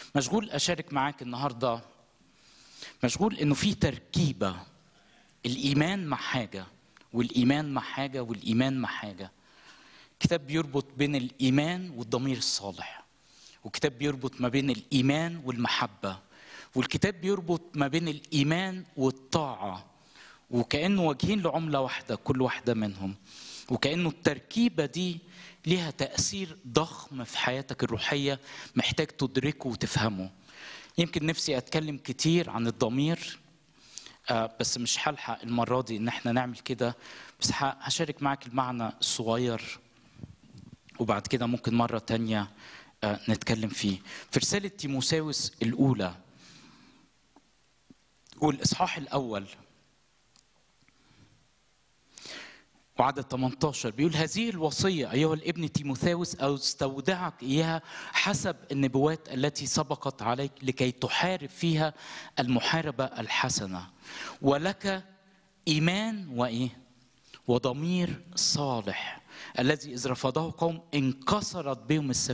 مشغول اشارك معاك النهارده مشغول انه في تركيبه الايمان مع حاجه والايمان مع حاجه والايمان مع حاجه كتاب بيربط بين الايمان والضمير الصالح وكتاب بيربط ما بين الايمان والمحبه والكتاب بيربط ما بين الايمان والطاعه وكانه وجهين لعمله واحده كل واحده منهم وكانه التركيبه دي ليها تاثير ضخم في حياتك الروحيه محتاج تدركه وتفهمه يمكن نفسي اتكلم كتير عن الضمير آه بس مش هلحق المره دي ان احنا نعمل كده بس هشارك معاك المعنى الصغير وبعد كده ممكن مره تانية آه نتكلم فيه في رساله تيموساوس الاولى والاصحاح الاول وعدد 18 بيقول هذه الوصية أيها الابن تيموثاوس أو استودعك إياها حسب النبوات التي سبقت عليك لكي تحارب فيها المحاربة الحسنة ولك إيمان وإيه وضمير صالح الذي إذ رفضه قوم انكسرت بهم السفينة